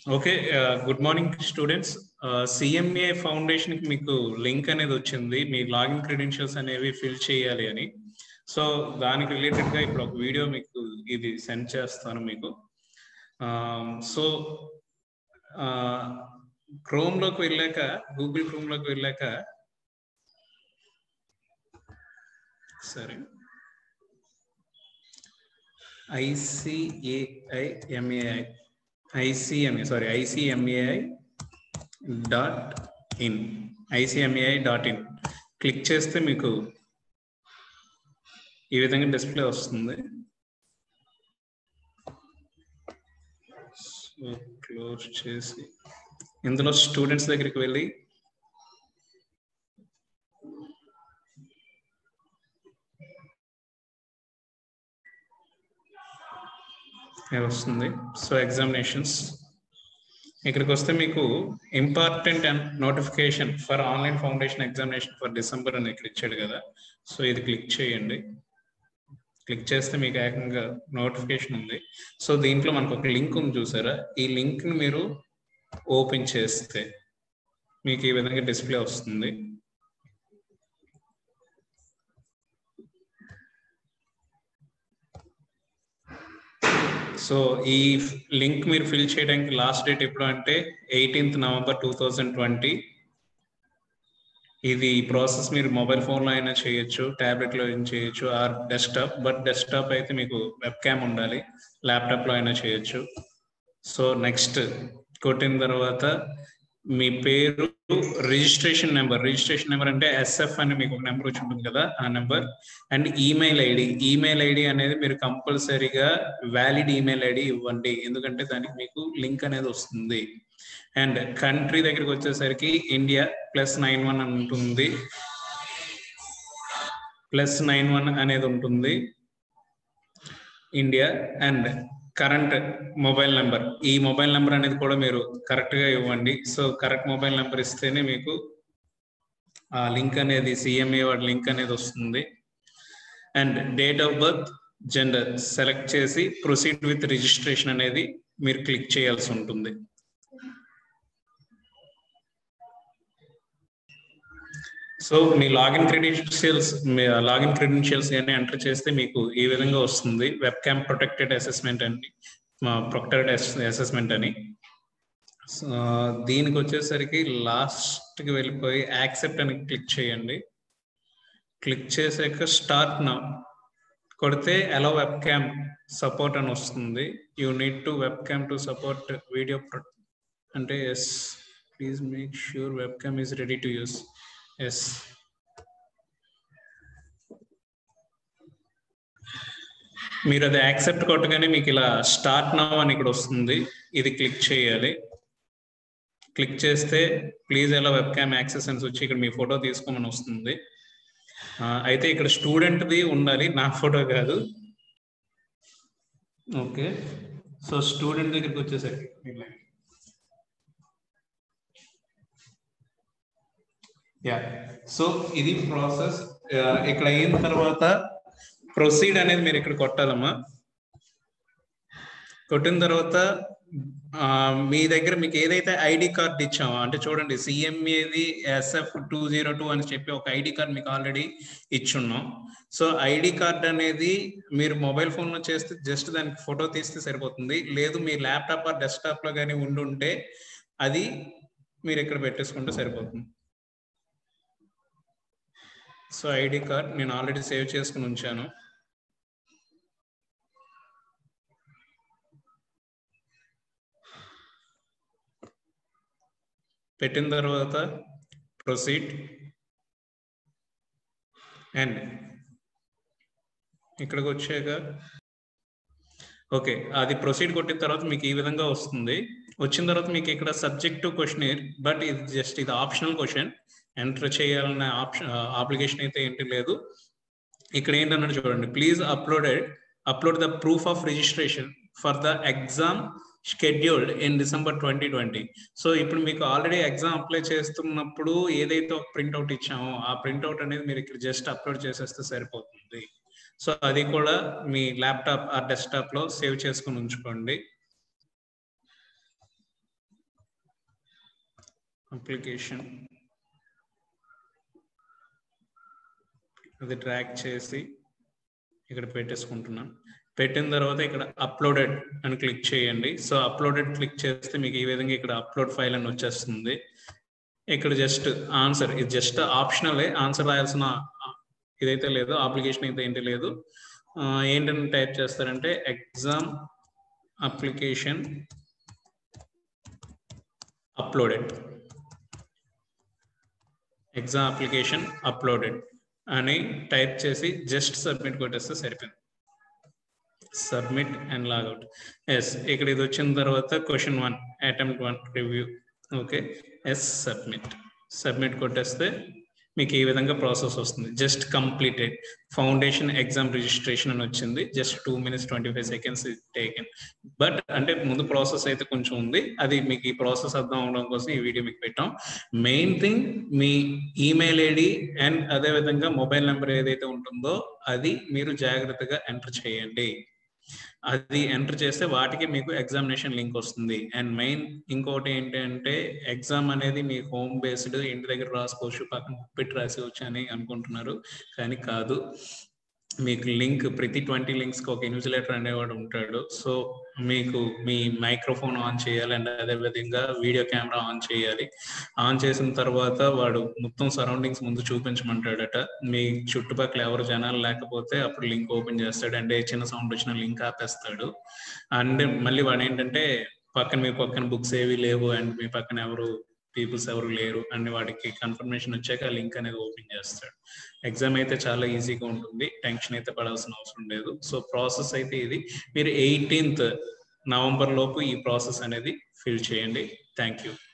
okay good morning students CMA foundation కి మీకు link అనేది వచ్చింది మీ లాగిన్ క్రెడెన్షియల్స్ అనేవి ఫిల్ చేయాలి అని సో దానికి రిలేటెడ్ గా ఇప్పుడు ఒక వీడియో మీకు ఇది సెండ్ చేస్తాను మీకు సో క్రోమ్ లోకి వెళ్ళాక గూగుల్ క్రోమ్ లోకి వెళ్ళాక సరే ICAI MAI ICMA sorry ICMAI dot in ICMAI dot in click చేస్తే మీకు ఈ విధంగా డిస్ప్లే వస్తుంది సో క్లోజ్ చేసి ఇందులో స్టూడెంట్స్ దగ్గరికి వెళ్ళి వస్తుంది సో ఎగ్జామినేషన్స్ ఇక్కడికి వస్తే మీకు important and notification for online foundation examination for December అని ఇక్కడ ఇచ్చాడు కదా సో ఇది క్లిక్ చేయండి క్లిక్ చేస్తే మీకు ఏకంగా నోటిఫికేషన్ ఉంది సో దీంట్లో మనకు ఒక లింక్ ఉంది చూసారా ఈ లింక్ ని మీరు ఓపెన్ చేస్తే మీకు ఈ విధంగా డిస్ప్లే వస్తుంది సో ఈ లింక్ మీరు ఫిల్ చేయడానికి లాస్ట్ డేట్ ఎప్పుడు అంటే eighteenth November two thousand twenty ఇది ప్రాసెస్ మీరు మొబైల్ ఫోన్లో అయినా చేయొచ్చు ట్యాబ్లెట్లో అయినా చేయొచ్చు ఆర్ డెస్క్టాప్ బట్ డెస్క్టాప్ అయితే మీకు వెబ్ క్యామ్ ఉండాలి ల్యాప్టాప్లో అయినా చేయొచ్చు సో నెక్స్ట్ కొట్టిన తర్వాత మీ పేరు రిజిస్ట్రేషన్ నెంబర్ రిజిస్ట్రేషన్ నెంబర్ అంటే ఎస్ఎఫ్ అని మీకు ఒక నెంబర్ వచ్చి ఉంటుంది కదా ఆ number and email ID email ID అనేది మీరు కంపల్సరీగా వ్యాలిడ్ ఈమెయిల్ ఐడి ఇవ్వండి ఎందుకంటే దానికి మీకు లింక్ అనేది వస్తుంది అండ్ కంట్రీ దగ్గరికి వచ్చేసరికి ఇండియా ప్లస్ నైన్ వన్ అని ఉంటుంది ప్లస్ నైన్ వన్ అనేది ఉంటుంది India and current mobile number ఈ మొబైల్ నెంబర్ అనేది కూడా మీరు కరెక్ట్ గా ఇవ్వండి సో కరెక్ట్ మొబైల్ నెంబర్ ఇస్తేనే మీకు ఆ లింక్ అనేది సిఎంఏ వాడి లింక్ అనేది వస్తుంది and date of birth gender select చేసి ప్రొసీడ్ విత్ రిజిస్ట్రేషన్ అనేది మీరు క్లిక్ చేయాల్సి ఉంటుంది సో మీ లాగిన్ క్రెడెన్షియల్స్ మీ లాగిన్ క్రెడెన్షియల్స్ అని ఎంటర్ చేస్తే మీకు ఈ విధంగా వస్తుంది వెబ్ క్యామ్ ప్రొటెక్టెడ్ అసెస్మెంట్ అని ప్రొటెక్టెడ్ అసెస్మెంట్ అని దీనికి వచ్చేసరికి లాస్ట్కి వెళ్ళిపోయి యాక్సెప్ట్ అని క్లిక్ చేయండి క్లిక్ చేసాక స్టార్ట్ నా కొడితే అలో వెబ్ క్యామ్ సపోర్ట్ అని వస్తుంది you need to webcam to support video అంటే yes please make sure webcam is ready to use yes మీరు అది యాక్సెప్ట్ కొట్టగానే మీకు ఇలా స్టార్ట్ నవ్ అని ఇక్కడ వస్తుంది ఇది క్లిక్ చేయాలి క్లిక్ చేస్తే ప్లీజ్ ఎలా వెబ్ క్యామ్ యాక్సెస్ అని వచ్చి ఇక్కడ మీ ఫోటో తీసుకోమని వస్తుంది అయితే ఇక్కడ స్టూడెంట్ది ఉండాలి నా ఫోటో కాదు ఓకే సో స్టూడెంట్ దగ్గరికి వచ్చేసరికి యా సో ఇది ప్రాసెస్ ఇక్కడ అయిన తర్వాత ప్రొసీడ్ అనేది మీరు ఇక్కడ కొట్టాలమ్మా కొట్టిన తర్వాత మీ దగ్గర మీకు ఏదైతే ఐడి కార్డ్ ఇచ్చామో అంటే చూడండి సిఎంఏది ఎస్ఎఫ్ టూ జీరో టూ అని చెప్పి ఒక ఐడి కార్డ్ మీకు ఆల్రెడీ ఇచ్చున్నాం సో ఐడి కార్డ్ అనేది మీరు మొబైల్ ఫోన్లో చేస్తే జస్ట్ దానికి ఫోటో తీస్తే సరిపోతుంది లేదు మీ ల్యాప్టాప్ ఆర్ డెస్క్టాప్లో కానీ ఉండుంటే అది మీరు ఇక్కడ పెట్టేసుకుంటే సరిపోతుంది సో ఐడి కార్డ్ నేను ఆల్రెడీ సేవ్ చేసుకుని ఉంచాను పెట్టిన తర్వాత ప్రొసీడ్ అండ్ ఇక్కడికి వచ్చాక ఓకే అది ప్రొసీడ్ కొట్టిన తర్వాత మీకు ఈ విధంగా వస్తుంది వచ్చిన తర్వాత మీకు ఇక్కడ సబ్జెక్ట్ క్వశ్చన్ బట్ ఇది జస్ట్ ఇది ఆప్షనల్ క్వశ్చన్ ఎంటర్ చేయాలనే ఆప్షన్ అప్లికేషన్ అయితే ఏంటి లేదు ఇక్కడ ఏంటన్నట్టు చూడండి please uploaded upload the proof of registration for the exam scheduled in December twenty twenty so ఇప్పుడు మీకు ఆల్రెడీ ఎగ్జామ్ అప్లై చేస్తున్నప్పుడు ఏదైతే ఒక ప్రింట్అవుట్ ఇచ్చామో ఆ ప్రింట్అవుట్ అనేది మీరు ఇక్కడ జస్ట్ అప్లోడ్ చేసేస్తే సరిపోతుంది సో అది కూడా మీ ల్యాప్టాప్ ఆ డెస్క్టాప్ లో సేవ్ చేసుకుని ఉంచుకోండి అప్లికేషన్ అది ట్రాక్ చేసి ఇక్కడ పెట్టేసుకుంటున్నాను పెట్టిన తర్వాత ఇక్కడ అప్లోడెడ్ అని క్లిక్ చేయండి సో అప్లోడెడ్ క్లిక్ చేస్తే మీకు ఈ విధంగా ఇక్కడ అప్లోడ్ ఫైల్ అని వచ్చేస్తుంది ఇక్కడ జస్ట్ ఆన్సర్ ఇది జస్ట్ ఆప్షనలే ఆన్సర్ రాయాల్సిన ఇదైతే లేదు అప్లికేషన్ అయితే ఏంటి లేదు ఏంటని టైప్ చేస్తారంటే exam application uploaded exam application uploaded అని టైప్ చేసి జస్ట్ సబ్మిట్ కొట్టేస్తే సరిపోయింది సబ్మిట్ అండ్ లాగౌట్ ఎస్ ఇక్కడ ఇది వచ్చిన తర్వాత question one attempt one review okay yes submit submit కొట్టేస్తే మీకు ఈ విధంగా ప్రాసెస్ వస్తుంది just completed foundation exam registration అని వచ్చింది just two minutes twenty five seconds taken but అంటే ముందు ప్రాసెస్ అయితే కొంచెం ఉంది అది మీకు ఈ ప్రాసెస్ అర్థం అవడం కోసం ఈ వీడియో మీకు పెట్టాం మెయిన్ థింగ్ మీ ఈమెయిల్ ఐడి అండ్ అదే విధంగా మొబైల్ నెంబర్ ఏదైతే ఉంటుందో అది మీరు జాగ్రత్తగా ఎంటర్ చేయండి అది ఎంటర్ చేస్తే వాటికి మీకు ఎగ్జామినేషన్ లింక్ వస్తుంది అండ్ మెయిన్ ఇంకోటి ఏంటంటే ఎగ్జామ్ అనేది మీ హోమ్ బేస్డ్ ఇంటి దగ్గర రాసుకోవచ్చు పక్కన పెట్టి రాసుకోవచ్చు అని అనుకుంటున్నారు కానీ కాదు మీకు లింక్ ప్రతి ట్వంటీ లింక్స్కి ఒక ఇన్విజిలేటర్ అనేవాడు ఉంటాడు సో మీకు మీ మైక్రోఫోన్ ఆన్ చేయాలి అండ్ అదే విధంగా వీడియో కెమెరా ఆన్ చేయాలి ఆన్ చేసిన తర్వాత వాడు మొత్తం సరౌండింగ్స్ ముందు చూపించమంటాడట మీ చుట్టుపక్కల ఎవరు జనాలు లేకపోతే అప్పుడు లింక్ ఓపెన్ చేస్తాడు అంటే చిన్న సౌండ్ వచ్చిన లింక్ ఆపేస్తాడు అండ్ మళ్ళీ వాడు ఏంటంటే పక్కన మీ పక్కన బుక్స్ ఏవి లేవు అండ్ మీ పక్కన ఎవరు పీపుల్స్ ఎవరు లేరు అని వాడికి కన్ఫర్మేషన్ వచ్చాక ఆ లింక్ అనేది ఓపెన్ చేస్తాడు ఎగ్జామ్ అయితే చాలా ఈజీగా ఉంటుంది టెన్షన్ అయితే పడాల్సిన అవసరం లేదు సో ప్రాసెస్ అయితే ఇది మీరు ఎయిటీన్త్ నవంబర్ లోపు ఈ ప్రాసెస్ అనేది ఫిల్ చేయండి థ్యాంక్ యూ